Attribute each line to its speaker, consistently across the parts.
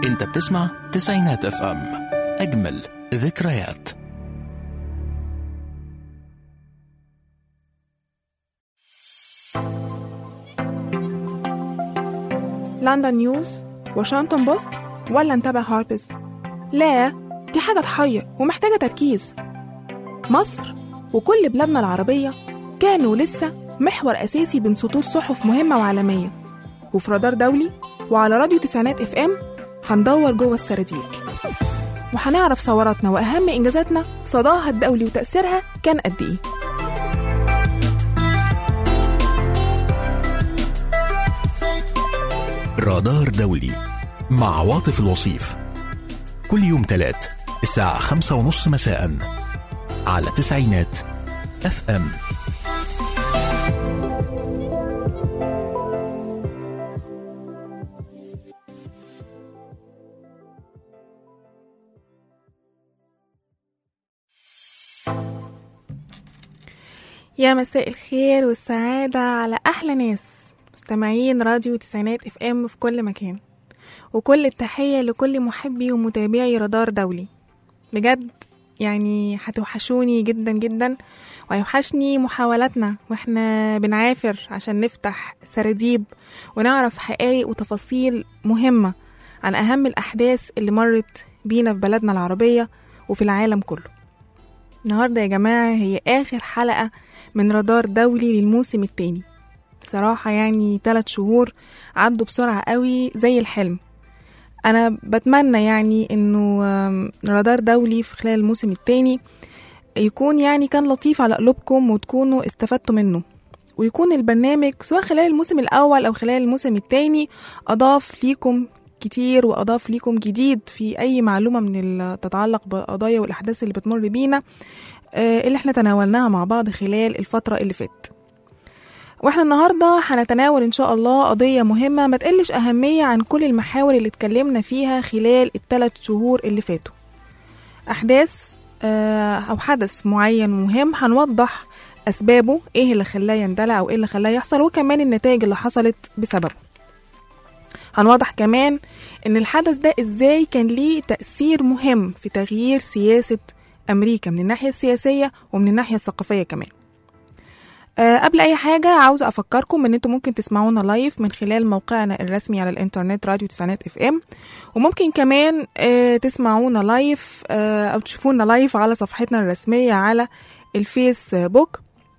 Speaker 1: انت بتسمع تسعينات اف ام اجمل ذكريات
Speaker 2: لندن نيوز واشنطن بوست ولا نتابع هارتز لا دي حاجة تحير ومحتاجة تركيز مصر وكل بلادنا العربية كانوا لسه محور أساسي بين سطور صحف مهمة وعالمية وفي رادار دولي وعلى راديو تسعينات اف ام هندور جوه السراديب وهنعرف ثوراتنا وأهم إنجازاتنا صداها الدولي وتأثيرها كان قد إيه
Speaker 1: رادار دولي مع عواطف الوصيف كل يوم تلات الساعة خمسة ونص مساء على تسعينات اف ام
Speaker 2: يا مساء الخير والسعادة على أحلى ناس مستمعين راديو تسعينات اف ام في كل مكان وكل التحية لكل محبي ومتابعي رادار دولي بجد يعني هتوحشوني جدا جدا وهيوحشني محاولاتنا واحنا بنعافر عشان نفتح سراديب ونعرف حقائق وتفاصيل مهمة عن أهم الأحداث اللي مرت بينا في بلدنا العربية وفي العالم كله النهاردة يا جماعة هي آخر حلقة من رادار دولي للموسم التاني صراحة يعني تلات شهور عدوا بسرعة قوي زي الحلم أنا بتمنى يعني إنه آم، رادار دولي في خلال الموسم التاني يكون يعني كان لطيف على قلوبكم وتكونوا استفدتوا منه ويكون البرنامج سواء خلال الموسم الأول أو خلال الموسم التاني أضاف ليكم كتير وأضاف ليكم جديد في أي معلومة من اللي تتعلق بالقضايا والأحداث اللي بتمر بينا آه، اللي احنا تناولناها مع بعض خلال الفترة اللي فاتت واحنا النهارده هنتناول ان شاء الله قضية مهمة ما تقلش أهمية عن كل المحاور اللي اتكلمنا فيها خلال الثلاث شهور اللي فاتوا أحداث آه، أو حدث معين مهم هنوضح أسبابه إيه اللي خلاه يندلع أو إيه اللي خلاه يحصل وكمان النتائج اللي حصلت بسببه هنوضح كمان إن الحدث ده إزاي كان ليه تأثير مهم في تغيير سياسة أمريكا من الناحية السياسية ومن الناحية الثقافية كمان أه قبل أي حاجة عاوزة أفكركم إن أنتم ممكن تسمعونا لايف من خلال موقعنا الرسمي على الإنترنت راديو تسعينات اف ام وممكن كمان أه تسمعونا لايف أه أو تشوفونا لايف على صفحتنا الرسمية على الفيسبوك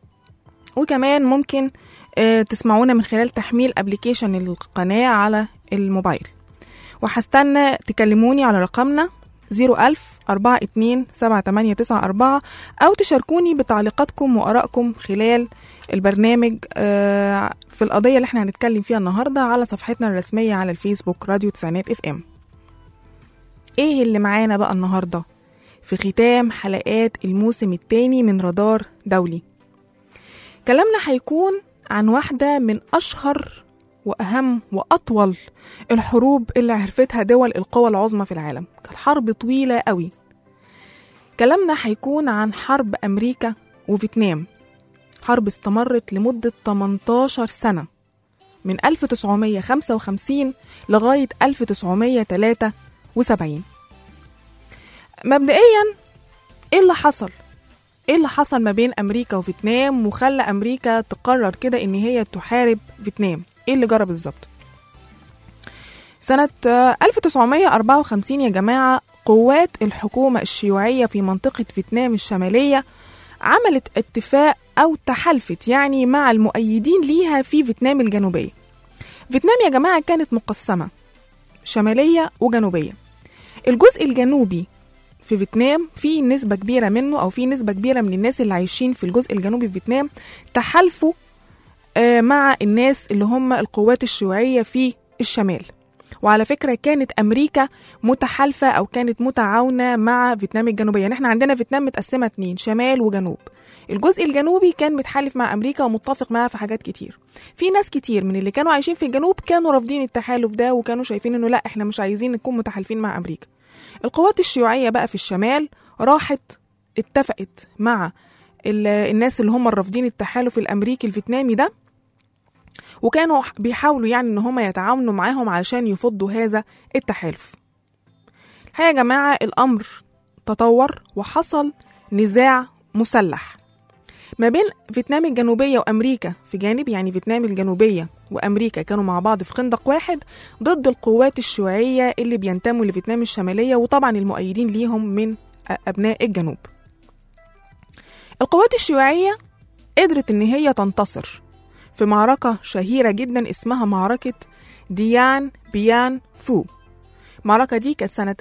Speaker 2: وكمان ممكن أه تسمعونا من خلال تحميل ابلكيشن القناة على الموبايل وهستنى تكلموني على رقمنا 01000 42 7894 أو تشاركوني بتعليقاتكم وآرائكم خلال البرنامج آه، في القضية اللي احنا هنتكلم فيها النهاردة على صفحتنا الرسمية على الفيسبوك راديو تسعينات اف ام ايه اللي معانا بقى النهاردة في ختام حلقات الموسم الثاني من رادار دولي كلامنا هيكون عن واحدة من أشهر وأهم وأطول الحروب اللي عرفتها دول القوى العظمى في العالم كانت حرب طويلة قوي كلامنا هيكون عن حرب أمريكا وفيتنام حرب استمرت لمدة 18 سنة من 1955 لغاية 1973 مبدئيا ايه اللي حصل؟ ايه اللي حصل ما بين امريكا وفيتنام وخلى امريكا تقرر كده ان هي تحارب فيتنام؟ ايه اللي جرى بالظبط؟ سنة آه، 1954 يا جماعة قوات الحكومة الشيوعية في منطقة فيتنام الشمالية عملت اتفاق أو تحالفت يعني مع المؤيدين ليها في فيتنام الجنوبية فيتنام يا جماعة كانت مقسمة شمالية وجنوبية الجزء الجنوبي في فيتنام في نسبة كبيرة منه أو في نسبة كبيرة من الناس اللي عايشين في الجزء الجنوبي في فيتنام تحالفوا آه، مع الناس اللي هم القوات الشيوعية في الشمال وعلى فكرة كانت أمريكا متحالفة أو كانت متعاونة مع فيتنام الجنوبية يعني احنا عندنا فيتنام متقسمة اتنين شمال وجنوب الجزء الجنوبي كان متحالف مع أمريكا ومتفق معاها في حاجات كتير في ناس كتير من اللي كانوا عايشين في الجنوب كانوا رافضين التحالف ده وكانوا شايفين انه لا احنا مش عايزين نكون متحالفين مع أمريكا القوات الشيوعية بقى في الشمال راحت اتفقت مع ال- الناس اللي هم الرافضين التحالف الأمريكي الفيتنامي ده وكانوا بيحاولوا يعني ان هم يتعاونوا معاهم علشان يفضوا هذا التحالف هيا يا جماعة الأمر تطور وحصل نزاع مسلح ما بين فيتنام الجنوبية وأمريكا في جانب يعني فيتنام الجنوبية وأمريكا كانوا مع بعض في خندق واحد ضد القوات الشيوعية اللي بينتموا لفيتنام الشمالية وطبعا المؤيدين ليهم من أبناء الجنوب القوات الشيوعية قدرت إن هي تنتصر في معركة شهيرة جدا اسمها معركة ديان بيان فو المعركة دي كانت سنة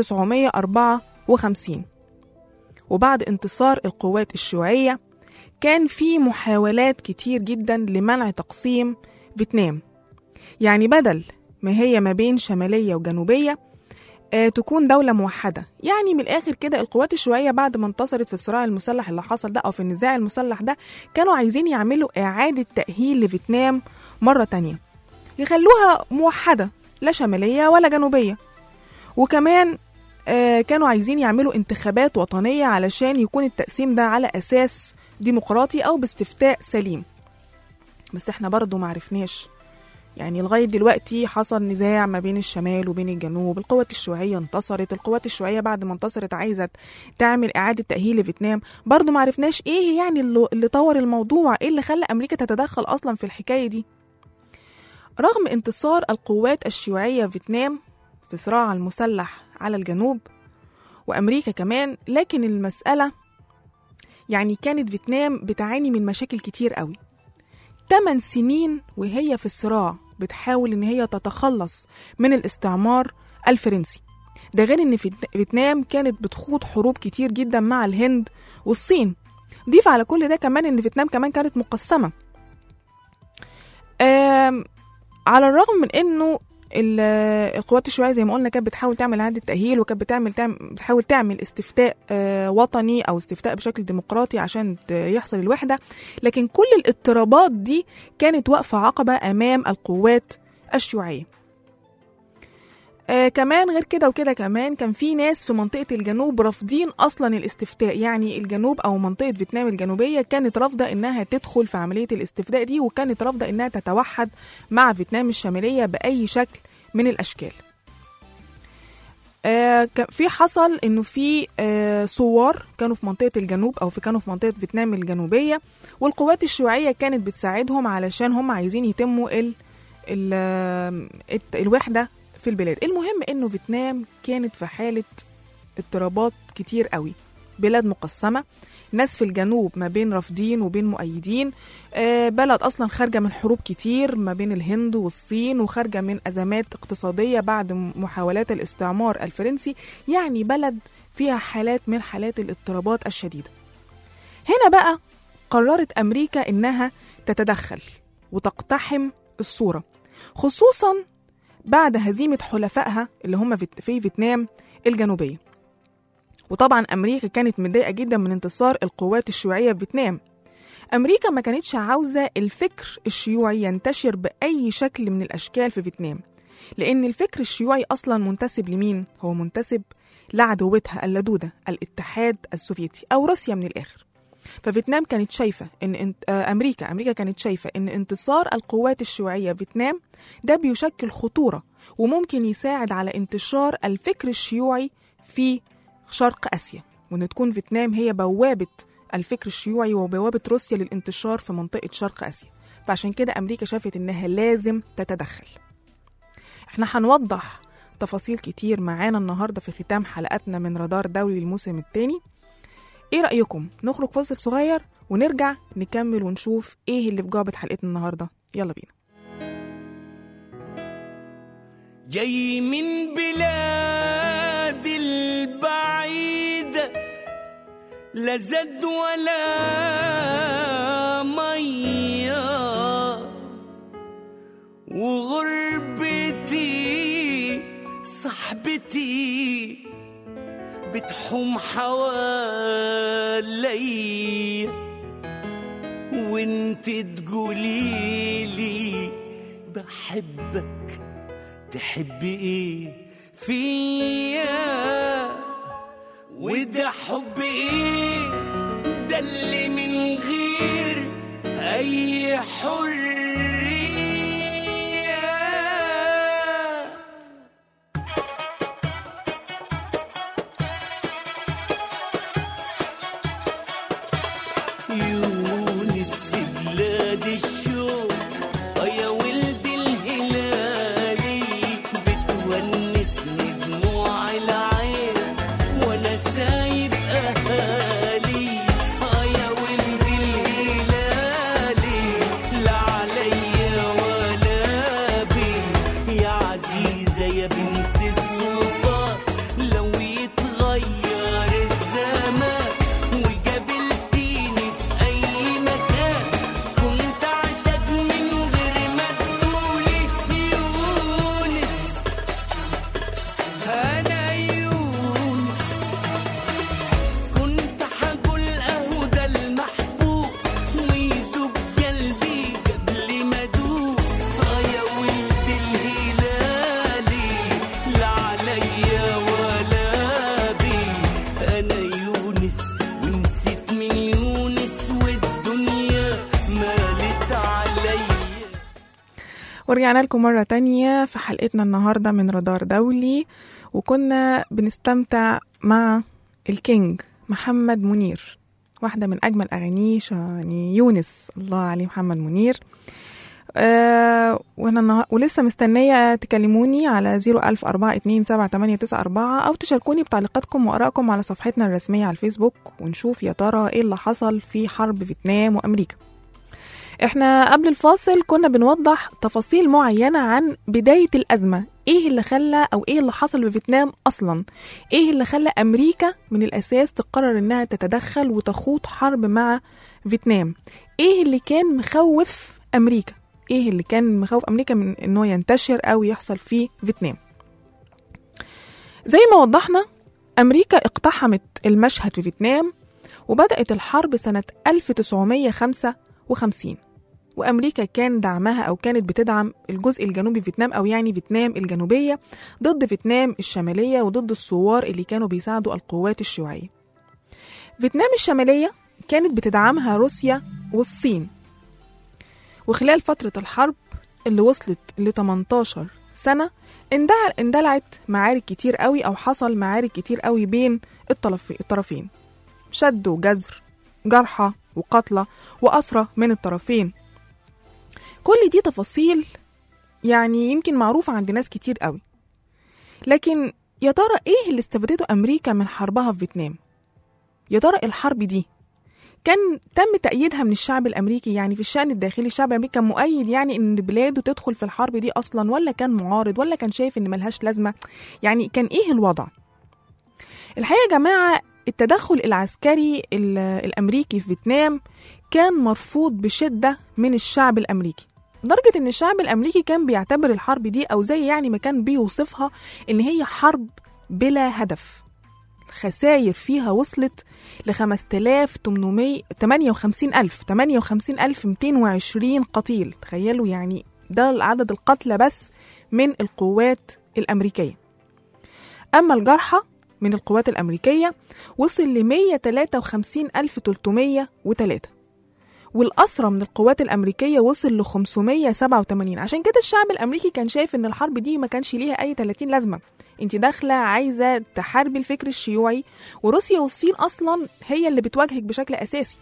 Speaker 2: 1954 وبعد انتصار القوات الشيوعية كان في محاولات كتير جدا لمنع تقسيم فيتنام يعني بدل ما هي ما بين شمالية وجنوبية آه تكون دولة موحدة يعني من الآخر كده القوات الشيوعية بعد ما انتصرت في الصراع المسلح اللي حصل ده أو في النزاع المسلح ده كانوا عايزين يعملوا إعادة تأهيل لفيتنام مرة تانية يخلوها موحدة لا شمالية ولا جنوبية وكمان آه كانوا عايزين يعملوا انتخابات وطنية علشان يكون التقسيم ده على أساس ديمقراطي أو باستفتاء سليم بس احنا برضو معرفناش يعني لغاية دلوقتي حصل نزاع ما بين الشمال وبين الجنوب القوات الشيوعية انتصرت القوات الشيوعية بعد ما انتصرت عايزة تعمل إعادة تأهيل لفيتنام برضو معرفناش ايه يعني اللي, اللي طور الموضوع ايه اللي خلى أمريكا تتدخل أصلا في الحكاية دي رغم انتصار القوات الشيوعية في فيتنام في صراع المسلح على الجنوب وأمريكا كمان لكن المسألة يعني كانت فيتنام بتعاني من مشاكل كتير قوي 8 سنين وهي في الصراع بتحاول ان هي تتخلص من الاستعمار الفرنسي ده غير ان فيتنام كانت بتخوض حروب كتير جدا مع الهند والصين ضيف على كل ده كمان ان فيتنام كمان كانت مقسمه على الرغم من انه القوات الشيوعيه زي ما قلنا كانت بتحاول تعمل اعاده تاهيل وكانت بتعمل تعمل بتحاول تعمل استفتاء وطني او استفتاء بشكل ديمقراطي عشان يحصل الوحده لكن كل الاضطرابات دي كانت واقفه عقبه امام القوات الشيوعيه آه كمان غير كده وكده كمان كان في ناس في منطقة الجنوب رافضين أصلا الاستفتاء يعني الجنوب أو منطقة فيتنام الجنوبية كانت رافضة إنها تدخل في عملية الاستفتاء دي وكانت رافضة إنها تتوحد مع فيتنام الشمالية بأي شكل من الأشكال آه في حصل انه في آه ثوار كانوا في منطقه الجنوب او في كانوا في منطقه فيتنام الجنوبيه والقوات الشيوعيه كانت بتساعدهم علشان هم عايزين يتموا ال ال ال الوحده في البلاد المهم انه فيتنام كانت في حاله اضطرابات كتير قوي بلاد مقسمه ناس في الجنوب ما بين رافضين وبين مؤيدين آه بلد اصلا خارجه من حروب كتير ما بين الهند والصين وخارجه من ازمات اقتصاديه بعد محاولات الاستعمار الفرنسي يعني بلد فيها حالات من حالات الاضطرابات الشديده هنا بقى قررت امريكا انها تتدخل وتقتحم الصوره خصوصا بعد هزيمة حلفائها اللي هم في فيتنام الجنوبية وطبعا أمريكا كانت متضايقة جدا من انتصار القوات الشيوعية في فيتنام أمريكا ما كانتش عاوزة الفكر الشيوعي ينتشر بأي شكل من الأشكال في فيتنام لأن الفكر الشيوعي أصلا منتسب لمين؟ هو منتسب لعدوتها اللدودة الاتحاد السوفيتي أو روسيا من الآخر ففيتنام كانت شايفة إن أمريكا أمريكا كانت شايفة إن انتصار القوات الشيوعية في فيتنام ده بيشكل خطورة وممكن يساعد على انتشار الفكر الشيوعي في شرق آسيا وإن تكون فيتنام هي بوابة الفكر الشيوعي وبوابة روسيا للانتشار في منطقة شرق آسيا فعشان كده أمريكا شافت إنها لازم تتدخل احنا هنوضح تفاصيل كتير معانا النهاردة في ختام حلقتنا من رادار دولي الموسم الثاني ايه رأيكم نخرج فاصل صغير ونرجع نكمل ونشوف ايه اللي في جعبة حلقتنا النهاردة يلا بينا
Speaker 3: جاي من بلاد البعيدة لا زد ولا مية وغربتي صاحبتي بتحوم حوالي وانت تقوليلي بحبك تحبي ايه فيا وده حب ايه ده اللي من غير اي حريه
Speaker 2: ورجعنا لكم مرة تانية في حلقتنا النهاردة من رادار دولي وكنا بنستمتع مع الكينج محمد منير واحدة من أجمل أغانيه شا- يعني يونس الله عليه محمد منير آه وانا النها- ولسه مستنية تكلموني على 010427894 أو تشاركوني بتعليقاتكم وآرائكم على صفحتنا الرسمية على الفيسبوك ونشوف يا ترى إيه اللي حصل في حرب فيتنام وأمريكا احنا قبل الفاصل كنا بنوضح تفاصيل معينة عن بداية الأزمة ايه اللي خلى او ايه اللي حصل في فيتنام اصلا ايه اللي خلى امريكا من الاساس تقرر انها تتدخل وتخوض حرب مع فيتنام ايه اللي كان مخوف امريكا ايه اللي كان مخوف امريكا من انه ينتشر او يحصل في فيتنام زي ما وضحنا امريكا اقتحمت المشهد في فيتنام وبدأت الحرب سنة 1955 وأمريكا كان دعمها أو كانت بتدعم الجزء الجنوبي في فيتنام أو يعني فيتنام الجنوبية ضد فيتنام الشمالية وضد الثوار اللي كانوا بيساعدوا القوات الشيوعية فيتنام الشمالية كانت بتدعمها روسيا والصين وخلال فترة الحرب اللي وصلت ل 18 سنة اندع- اندلعت معارك كتير قوي أو حصل معارك كتير قوي بين الطرف- الطرفين شد وجزر جرحى وقتلى وأسرى من الطرفين كل دي تفاصيل يعني يمكن معروفة عند ناس كتير قوي لكن يا ترى ايه اللي استفادته أمريكا من حربها في فيتنام؟ يا ترى الحرب دي كان تم تأييدها من الشعب الأمريكي يعني في الشأن الداخلي الشعب الأمريكي كان مؤيد يعني إن بلاده تدخل في الحرب دي أصلا ولا كان معارض ولا كان شايف إن ملهاش لازمة يعني كان إيه الوضع؟ الحقيقة يا جماعة التدخل العسكري ال- الأمريكي في فيتنام كان مرفوض بشدة من الشعب الأمريكي لدرجة إن الشعب الأمريكي كان بيعتبر الحرب دي أو زي يعني ما كان بيوصفها إن هي حرب بلا هدف الخسائر فيها وصلت ل 5858 ألف 58 ألف 220 قتيل تخيلوا يعني ده عدد القتلى بس من القوات الأمريكية أما الجرحى من القوات الأمريكية وصل ل 153 ألف 303 والأسرى من القوات الأمريكية وصل ل 587 عشان كده الشعب الأمريكي كان شايف إن الحرب دي ما كانش ليها أي 30 لازمة انت داخلة عايزة تحاربي الفكر الشيوعي وروسيا والصين أصلا هي اللي بتواجهك بشكل أساسي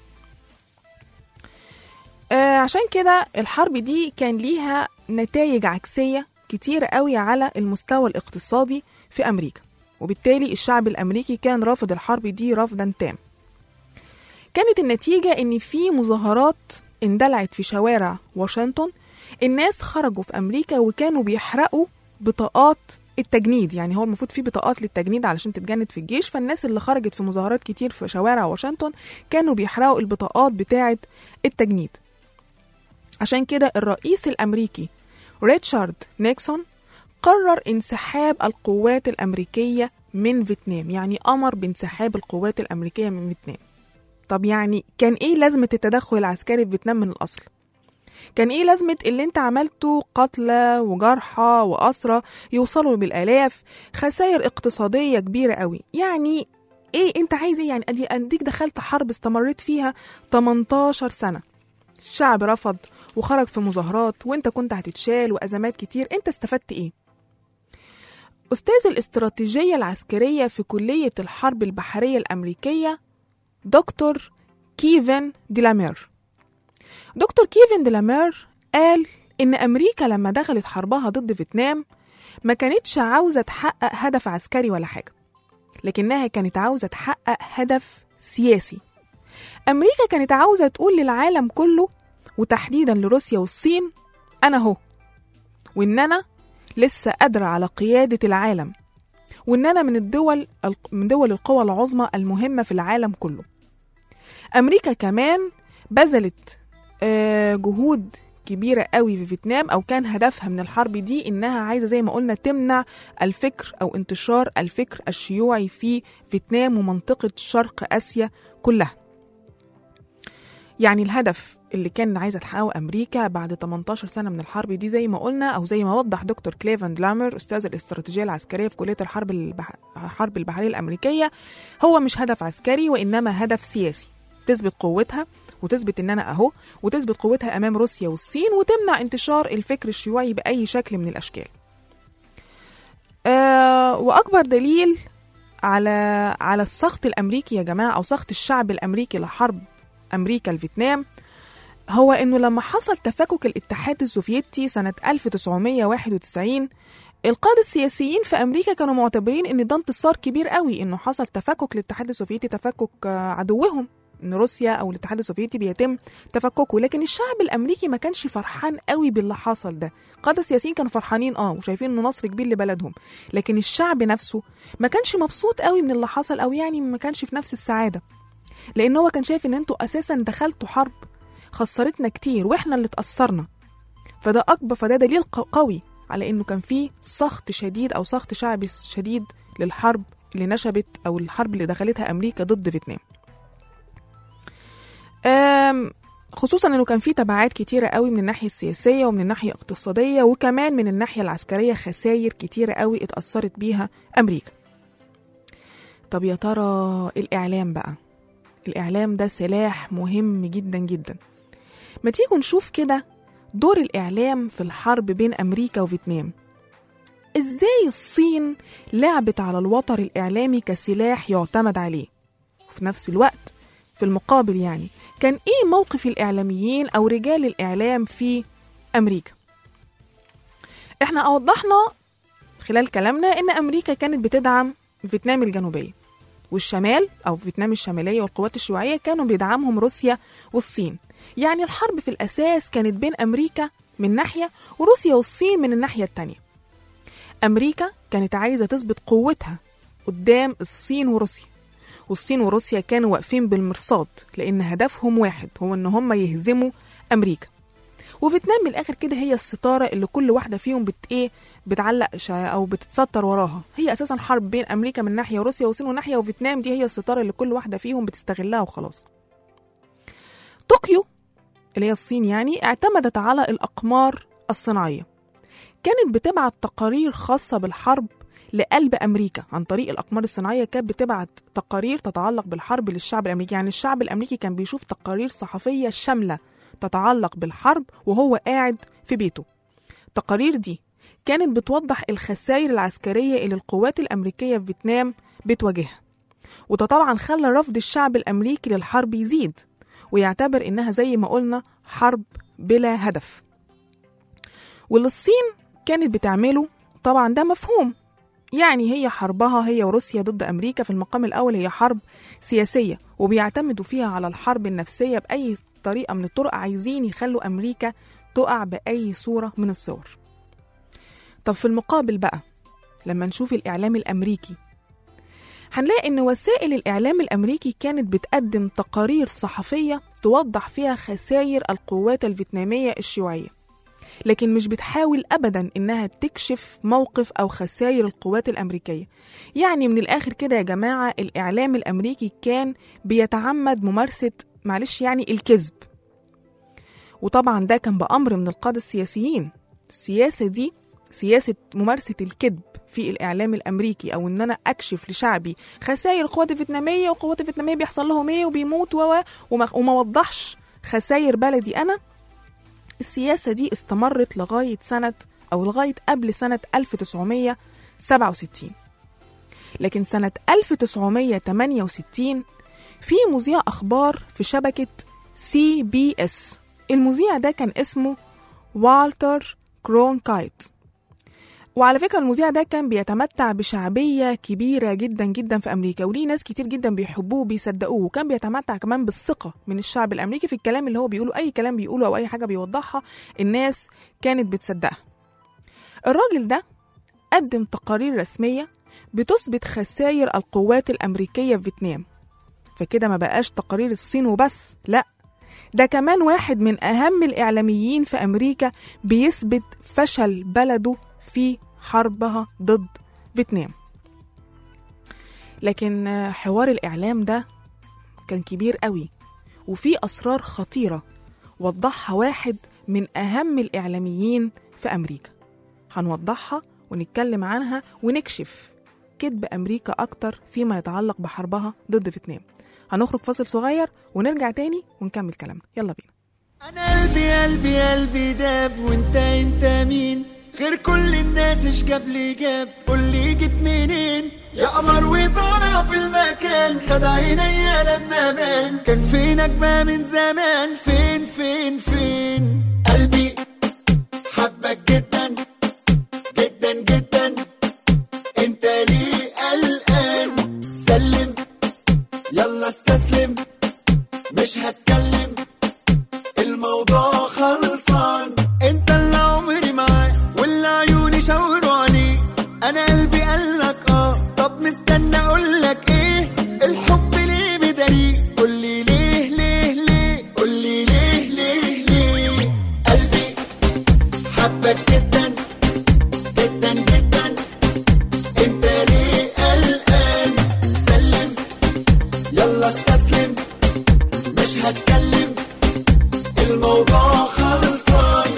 Speaker 2: آه عشان كده الحرب دي كان ليها نتائج عكسية كتيرة قوي على المستوى الاقتصادي في أمريكا وبالتالي الشعب الأمريكي كان رافض الحرب دي رفضا تام كانت النتيجة إن في مظاهرات اندلعت في شوارع واشنطن الناس خرجوا في أمريكا وكانوا بيحرقوا بطاقات التجنيد يعني هو المفروض في بطاقات للتجنيد علشان تتجند في الجيش فالناس اللي خرجت في مظاهرات كتير في شوارع واشنطن كانوا بيحرقوا البطاقات بتاعة التجنيد عشان كده الرئيس الأمريكي ريتشارد نيكسون قرر انسحاب القوات الأمريكية من فيتنام يعني أمر بانسحاب القوات الأمريكية من فيتنام طب يعني كان إيه لازمة التدخل العسكري في فيتنام من الأصل؟ كان إيه لازمة اللي أنت عملته قتلى وجرحى وأسرى يوصلوا بالآلاف خسائر اقتصادية كبيرة قوي يعني إيه أنت عايز إيه يعني أدي أديك دخلت حرب استمريت فيها 18 سنة الشعب رفض وخرج في مظاهرات وانت كنت هتتشال وأزمات كتير انت استفدت ايه؟ أستاذ الاستراتيجية العسكرية في كلية الحرب البحرية الأمريكية دكتور كيفن ديلامير دكتور كيفن ديلامير قال إن أمريكا لما دخلت حربها ضد فيتنام ما كانتش عاوزة تحقق هدف عسكري ولا حاجة لكنها كانت عاوزة تحقق هدف سياسي أمريكا كانت عاوزة تقول للعالم كله وتحديدا لروسيا والصين أنا هو وإن أنا لسه قادرة على قيادة العالم وإن أنا من الدول من دول القوى العظمى المهمة في العالم كله أمريكا كمان بذلت آه، جهود كبيرة قوي في فيتنام أو كان هدفها من الحرب دي إنها عايزة زي ما قلنا تمنع الفكر أو انتشار الفكر الشيوعي في فيتنام ومنطقة شرق آسيا كلها يعني الهدف اللي كان عايزة تحققه أمريكا بعد 18 سنة من الحرب دي زي ما قلنا أو زي ما وضح دكتور كليفن لامر أستاذ الاستراتيجية العسكرية في كلية الحرب البح... الحرب البحرية الأمريكية هو مش هدف عسكري وإنما هدف سياسي تثبت قوتها وتثبت ان انا اهو وتثبت قوتها امام روسيا والصين وتمنع انتشار الفكر الشيوعي باي شكل من الاشكال آه واكبر دليل على على السخط الامريكي يا جماعه او سخط الشعب الامريكي لحرب امريكا الفيتنام هو انه لما حصل تفكك الاتحاد السوفيتي سنه 1991 القادة السياسيين في أمريكا كانوا معتبرين إن ده انتصار كبير قوي إنه حصل تفكك للاتحاد السوفيتي تفكك آه، عدوهم إن روسيا أو الاتحاد السوفيتي بيتم تفككه لكن الشعب الأمريكي ما كانش فرحان قوي باللي حصل ده القادة السياسيين كانوا فرحانين اه وشايفين إنه نصر كبير لبلدهم لكن الشعب نفسه ما كانش مبسوط قوي من اللي حصل أو يعني ما كانش في نفس السعادة لأن هو كان شايف إن انتوا أساسا دخلتوا حرب خسرتنا كتير وإحنا اللي اتأثرنا فده أكبر فده دليل ق- قوي على انه كان في سخط شديد او سخط شعبي شديد للحرب اللي نشبت او الحرب اللي دخلتها امريكا ضد فيتنام أم، خصوصا انه كان في تبعات كتيره قوي من الناحيه السياسيه ومن الناحيه الاقتصاديه وكمان من الناحيه العسكريه خسائر كتيره قوي اتاثرت بيها امريكا طب يا ترى الاعلام بقى الاعلام ده سلاح مهم جدا جدا ما تيجوا نشوف كده دور الإعلام في الحرب بين أمريكا وفيتنام إزاي الصين لعبت على الوتر الإعلامي كسلاح يعتمد عليه وفي نفس الوقت في المقابل يعني كان إيه موقف الإعلاميين أو رجال الإعلام في أمريكا إحنا أوضحنا خلال كلامنا إن أمريكا كانت بتدعم فيتنام الجنوبية والشمال أو فيتنام الشمالية والقوات الشيوعية كانوا بيدعمهم روسيا والصين يعني الحرب في الأساس كانت بين أمريكا من ناحية وروسيا والصين من الناحية التانية أمريكا كانت عايزة تثبت قوتها قدام الصين وروسيا والصين وروسيا كانوا واقفين بالمرصاد لأن هدفهم واحد هو إن هم يهزموا أمريكا وفيتنام من الآخر كده هي الستارة اللي كل واحدة فيهم بت إيه بتعلق شا- أو بتتستر وراها هي أساسا حرب بين أمريكا من ناحية وروسيا والصين من ناحية وفيتنام دي هي الستارة اللي كل واحدة فيهم بتستغلها وخلاص طوكيو اللي هي الصين يعني اعتمدت على الأقمار الصناعية كانت بتبعت تقارير خاصة بالحرب لقلب أمريكا عن طريق الأقمار الصناعية كانت بتبعت تقارير تتعلق بالحرب للشعب الأمريكي يعني الشعب الأمريكي كان بيشوف تقارير صحفية شاملة تتعلق بالحرب وهو قاعد في بيته التقارير دي كانت بتوضح الخسائر العسكرية اللي القوات الأمريكية في فيتنام بتواجهها وده طبعا خلى رفض الشعب الأمريكي للحرب يزيد ويعتبر إنها زي ما قلنا حرب بلا هدف واللي الصين كانت بتعمله طبعا ده مفهوم يعني هي حربها هي وروسيا ضد أمريكا في المقام الأول هي حرب سياسية وبيعتمدوا فيها على الحرب النفسية بأي طريقة من الطرق عايزين يخلوا أمريكا تقع بأي صورة من الصور طب في المقابل بقى لما نشوف الإعلام الأمريكي هنلاقي إن وسائل الإعلام الأمريكي كانت بتقدم تقارير صحفية توضح فيها خسائر القوات الفيتنامية الشيوعية لكن مش بتحاول أبدا إنها تكشف موقف أو خسائر القوات الأمريكية يعني من الآخر كده يا جماعة الإعلام الأمريكي كان بيتعمد ممارسة معلش يعني الكذب وطبعا ده كان بأمر من القادة السياسيين السياسة دي سياسة ممارسة الكذب في الإعلام الأمريكي أو إن أنا أكشف لشعبي خسائر القوات الفيتنامية والقوات الفيتنامية بيحصل لهم إيه وبيموتوا و- وما, وما وضحش خسائر بلدي أنا السياسة دي استمرت لغاية سنة أو لغاية قبل سنة 1967 لكن سنة 1968 في مذيع أخبار في شبكة سي بي اس المذيع ده كان اسمه والتر كرونكايت وعلى فكرة المذيع ده كان بيتمتع بشعبية كبيرة جدا جدا في أمريكا وليه ناس كتير جدا بيحبوه وبيصدقوه وكان بيتمتع كمان بالثقة من الشعب الأمريكي في الكلام اللي هو بيقوله أي كلام بيقوله أو أي حاجة بيوضحها الناس كانت بتصدقها الراجل ده قدم تقارير رسمية بتثبت خسائر القوات الأمريكية في فيتنام فكده ما بقاش تقارير الصين وبس لا ده كمان واحد من أهم الإعلاميين في أمريكا بيثبت فشل بلده في حربها ضد فيتنام لكن آه، حوار الإعلام ده كان كبير قوي وفي أسرار خطيرة وضحها واحد من أهم الإعلاميين في أمريكا هنوضحها ونتكلم عنها ونكشف كذب أمريكا أكتر فيما يتعلق بحربها ضد فيتنام هنخرج فاصل صغير ونرجع تاني ونكمل كلامنا يلا بينا
Speaker 4: انا قلبي قلبي قلبي داب وانت انت مين غير كل الناس ايش جاب لي جاب قول لي جيت منين يا قمر وطالع في المكان خد عينيا لما بان كان فينك بقى من زمان فين فين فين قلبي حبك جدا جدا جدا انت ليه قلقان سلم يلا استسلم مش هتكلم الموضوع خلصان انت اللي عمري معاه واللي عيوني شاوروا عليه انا قلبي قالك اه طب مستنى اقولك ايه الحب ليه بدليل قولي ليه ليه ليه قولي ليه ليه ليه قلبي حبك جدا جدا جدا انت ليه قلقان سلم يلا استسلم مش هتكلم الموضوع خلصان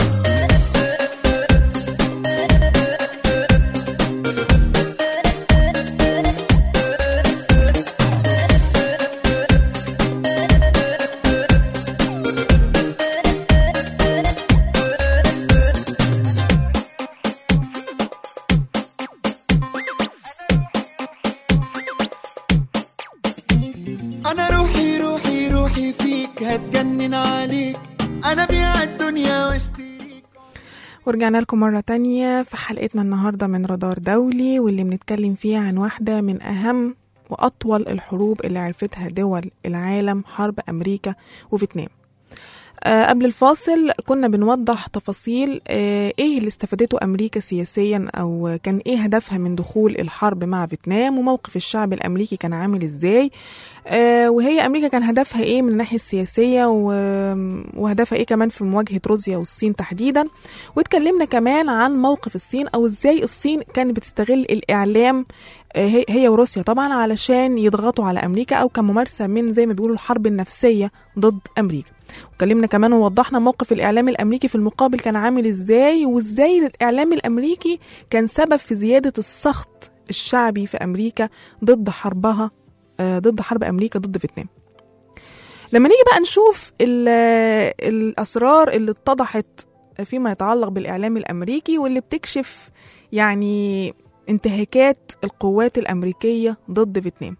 Speaker 4: انا روحي روحي روحي فيك هتجنن عليك انا بيع الدنيا واشتريك
Speaker 2: ورجعنا لكم مرة تانية في حلقتنا النهاردة من رادار دولي واللي بنتكلم فيها عن واحدة من أهم وأطول الحروب اللي عرفتها دول العالم حرب أمريكا وفيتنام آه قبل الفاصل كنا بنوضح تفاصيل آه ايه اللي استفادته امريكا سياسيا او كان ايه هدفها من دخول الحرب مع فيتنام وموقف الشعب الامريكي كان عامل ازاي آه وهي امريكا كان هدفها ايه من الناحيه السياسيه و- وهدفها ايه كمان في مواجهه روسيا والصين تحديدا واتكلمنا كمان عن موقف الصين او ازاي الصين كانت بتستغل الاعلام آه، هي هي وروسيا طبعا علشان يضغطوا على امريكا او كممارسه من زي ما بيقولوا الحرب النفسيه ضد امريكا واتكلمنا كمان ووضحنا موقف الاعلام الامريكي في المقابل كان عامل ازاي وازاي الاعلام الامريكي كان سبب في زياده السخط الشعبي في امريكا ضد حربها آه، ضد حرب امريكا ضد فيتنام لما نيجي بقى نشوف ال- الاسرار اللي اتضحت فيما يتعلق بالاعلام الامريكي واللي بتكشف يعني انتهاكات القوات الامريكيه ضد فيتنام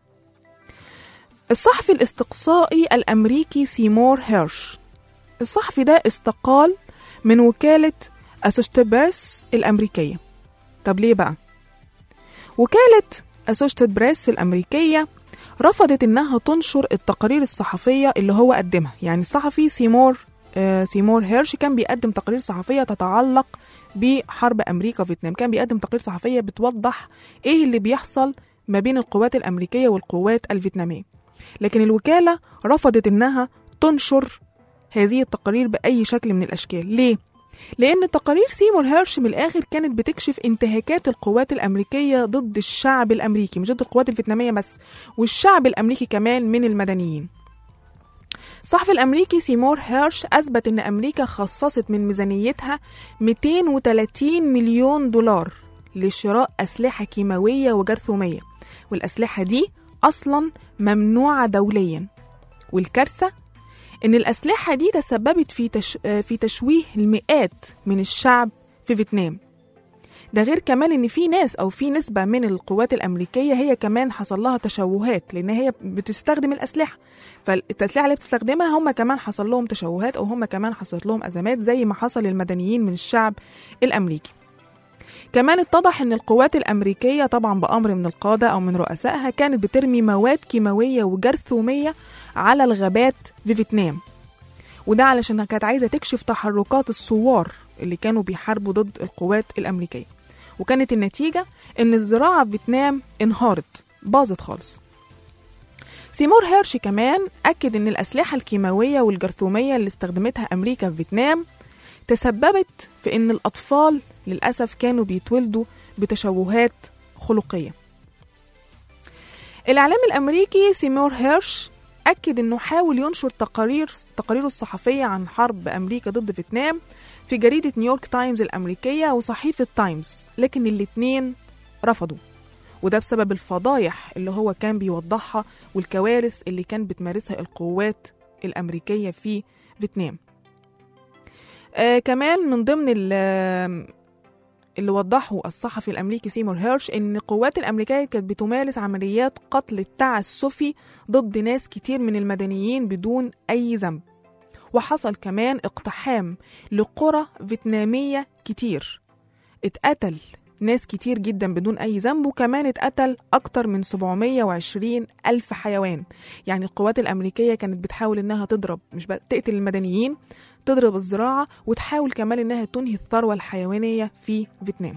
Speaker 2: الصحفي الاستقصائي الامريكي سيمور هيرش الصحفي ده استقال من وكاله اسوشيتد بريس الامريكيه طب ليه بقى وكاله اسوشيتد بريس الامريكيه رفضت انها تنشر التقارير الصحفيه اللي هو قدمها يعني الصحفي سيمور آه سيمور هيرش كان بيقدم تقارير صحفيه تتعلق بحرب امريكا وفيتنام كان بيقدم تقارير صحفيه بتوضح ايه اللي بيحصل ما بين القوات الامريكيه والقوات الفيتناميه لكن الوكاله رفضت انها تنشر هذه التقارير باي شكل من الاشكال ليه لأن تقارير سيمور هيرش من الآخر كانت بتكشف انتهاكات القوات الأمريكية ضد الشعب الأمريكي مش ضد القوات الفيتنامية بس والشعب الأمريكي كمان من المدنيين الصحفي الأمريكي سيمور هيرش أثبت أن أمريكا خصصت من ميزانيتها 230 مليون دولار لشراء أسلحة كيماوية وجرثومية والأسلحة دي أصلا ممنوعة دوليا والكارثة إن الأسلحة دي تسببت في تش... في تشويه المئات من الشعب في فيتنام ده غير كمان ان في ناس او في نسبه من القوات الامريكيه هي كمان حصل لها تشوهات لان هي بتستخدم الاسلحه فالاسلحه اللي بتستخدمها هم كمان حصل لهم تشوهات او هم كمان حصلت لهم ازمات زي ما حصل للمدنيين من الشعب الامريكي كمان اتضح ان القوات الامريكيه طبعا بامر من القاده او من رؤسائها كانت بترمي مواد كيماويه وجرثوميه على الغابات في فيتنام وده علشان كانت عايزه تكشف تحركات الثوار اللي كانوا بيحاربوا ضد القوات الامريكيه وكانت النتيجه ان الزراعه في فيتنام انهارت باظت خالص سيمور هيرش كمان أكد إن الأسلحة الكيماوية والجرثومية اللي استخدمتها أمريكا في فيتنام تسببت في إن الأطفال للأسف كانوا بيتولدوا بتشوهات خلقية الإعلام الأمريكي سيمور هيرش أكد إنه حاول ينشر تقارير تقاريره الصحفية عن حرب أمريكا ضد فيتنام في جريدة نيويورك تايمز الأمريكية وصحيفة تايمز لكن الاتنين رفضوا وده بسبب الفضايح اللي هو كان بيوضحها والكوارث اللي كان بتمارسها القوات الأمريكية في فيتنام آه كمان من ضمن ال- اللي وضحه الصحفي الأمريكي سيمور هيرش إن القوات الأمريكية كانت بتمارس عمليات قتل التعسفي ضد ناس كتير من المدنيين بدون أي ذنب وحصل كمان اقتحام لقرى فيتنامية كتير اتقتل ناس كتير جدا بدون أي ذنب وكمان اتقتل أكتر من 720 ألف حيوان يعني القوات الأمريكية كانت بتحاول إنها تضرب مش بس تقتل المدنيين تضرب الزراعة وتحاول كمان إنها تنهي الثروة الحيوانية في فيتنام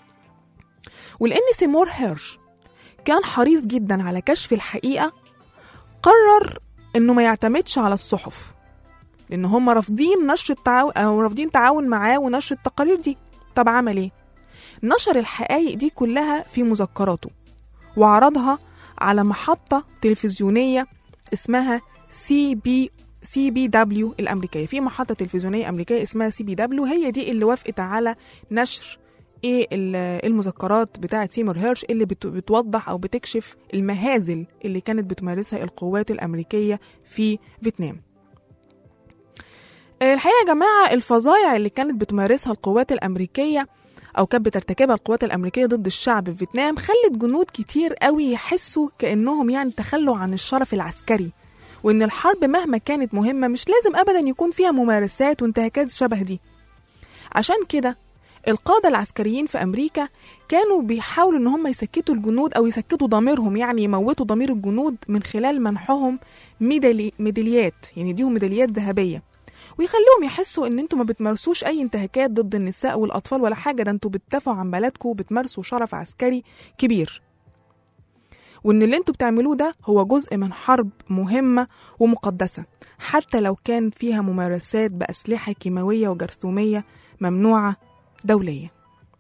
Speaker 2: ولأن سيمور هيرش كان حريص جدا على كشف الحقيقة قرر إنه ما يعتمدش على الصحف لأن هم رافضين نشر التعاون أو رافضين تعاون معاه ونشر التقارير دي طب عمل إيه؟ نشر الحقائق دي كلها في مذكراته وعرضها على محطة تلفزيونية اسمها سي بي سي بي دبليو الأمريكية في محطة تلفزيونية أمريكية اسمها سي بي دبليو هي دي اللي وافقت على نشر ايه ال- المذكرات بتاعة سيمور هيرش اللي بت- بتوضح او بتكشف المهازل اللي كانت بتمارسها القوات الامريكيه في فيتنام الحقيقه يا جماعه الفظايع اللي كانت بتمارسها القوات الامريكيه او كانت بترتكبها القوات الامريكيه ضد الشعب في فيتنام خلت جنود كتير قوي يحسوا كانهم يعني تخلوا عن الشرف العسكري وان الحرب مهما كانت مهمه مش لازم ابدا يكون فيها ممارسات وانتهاكات شبه دي عشان كده القادة العسكريين في أمريكا كانوا بيحاولوا إن هم يسكتوا الجنود أو يسكتوا ضميرهم يعني يموتوا ضمير الجنود من خلال منحهم ميدالي ميداليات يعني يديهم ميداليات ذهبية ويخلوهم يحسوا إن أنتوا ما بتمارسوش أي انتهاكات ضد النساء والأطفال ولا حاجة ده أنتوا بتدافعوا عن بلدكم وبتمارسوا شرف عسكري كبير وإن اللي أنتوا بتعملوه ده هو جزء من حرب مهمة ومقدسة حتى لو كان فيها ممارسات بأسلحة كيماوية وجرثومية ممنوعة دولية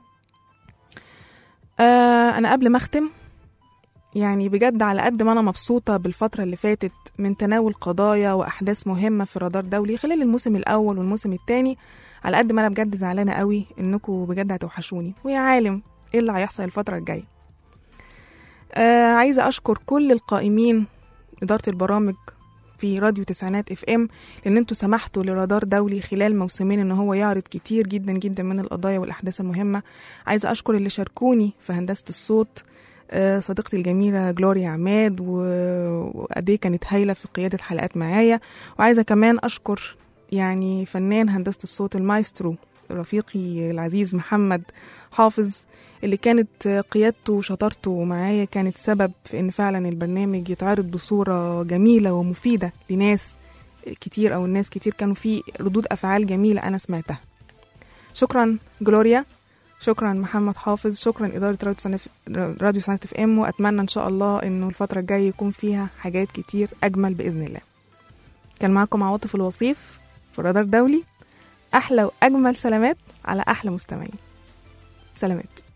Speaker 2: آه أنا قبل ما أختم يعني بجد على قد ما أنا مبسوطة بالفترة اللي فاتت من تناول قضايا وأحداث مهمة في رادار دولي خلال الموسم الأول والموسم الثاني على قد ما أنا بجد زعلانة قوي إنكم بجد هتوحشوني ويا عالم إيه اللي هيحصل الفترة الجاية آه عايزة أشكر كل القائمين إدارة البرامج في راديو تسعينات اف ام لان انتوا سمحتوا لرادار دولي خلال موسمين ان هو يعرض كتير جدا جدا من القضايا والاحداث المهمه عايزه اشكر اللي شاركوني في هندسه الصوت آه، صديقتي الجميلة جلوريا عماد و- وقد ايه كانت هايلة في قيادة حلقات معايا وعايزة كمان أشكر يعني فنان هندسة الصوت المايسترو رفيقي العزيز محمد حافظ اللي كانت قيادته وشطارته معايا كانت سبب في ان فعلا البرنامج يتعرض بصورة جميلة ومفيدة لناس كتير او الناس كتير كانوا في ردود افعال جميلة انا سمعتها شكرا جلوريا شكرا محمد حافظ شكرا إدارة راديو سنة راديو سنة اف ام وأتمنى إن شاء الله إنه الفترة الجاية يكون فيها حاجات كتير أجمل بإذن الله كان معاكم عواطف الوصيف في رادار دولي أحلى وأجمل سلامات على أحلى مستمعين سلامات